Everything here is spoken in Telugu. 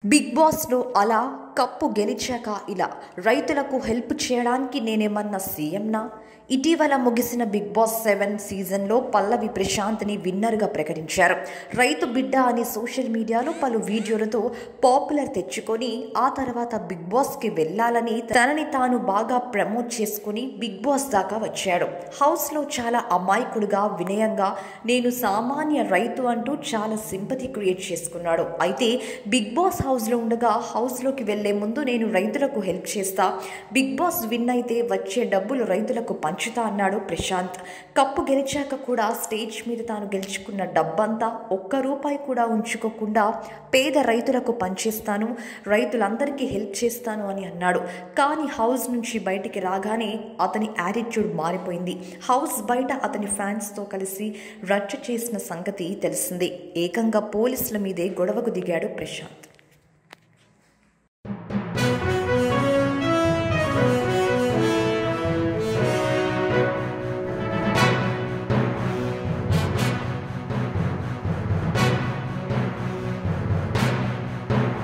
బిగ్ బాస్లో అలా కప్పు గెలిచాక ఇలా రైతులకు హెల్ప్ చేయడానికి నేనేమన్నా సీఎంనా ఇటీవల ముగిసిన బిగ్ బాస్ సెవెన్ సీజన్లో పల్లవి ప్రశాంత్ని విన్నర్గా ప్రకటించారు రైతు బిడ్డ అని సోషల్ మీడియాలో పలు వీడియోలతో పాపులర్ తెచ్చుకొని ఆ తర్వాత బిగ్ బాస్కి వెళ్ళాలని తనని తాను బాగా ప్రమోట్ చేసుకుని బిగ్ బాస్ దాకా వచ్చాడు హౌస్లో చాలా అమాయకుడుగా వినయంగా నేను సామాన్య రైతు అంటూ చాలా సింపతి క్రియేట్ చేసుకున్నాడు అయితే బిగ్ బాస్ హౌస్లో ఉండగా హౌస్లోకి వెళ్లే ముందు నేను రైతులకు హెల్ప్ చేస్తా బిగ్ బాస్ విన్ అయితే వచ్చే డబ్బులు రైతులకు పంచుతా అన్నాడు ప్రశాంత్ కప్పు గెలిచాక కూడా స్టేజ్ మీద తాను గెలుచుకున్న డబ్బంతా ఒక్క రూపాయి కూడా ఉంచుకోకుండా పేద రైతులకు పంచేస్తాను రైతులందరికీ హెల్ప్ చేస్తాను అని అన్నాడు కానీ హౌస్ నుంచి బయటికి రాగానే అతని యాటిట్యూడ్ మారిపోయింది హౌస్ బయట అతని ఫ్యాన్స్తో కలిసి రచ్చ చేసిన సంగతి తెలిసిందే ఏకంగా పోలీసుల మీదే గొడవకు దిగాడు ప్రశాంత్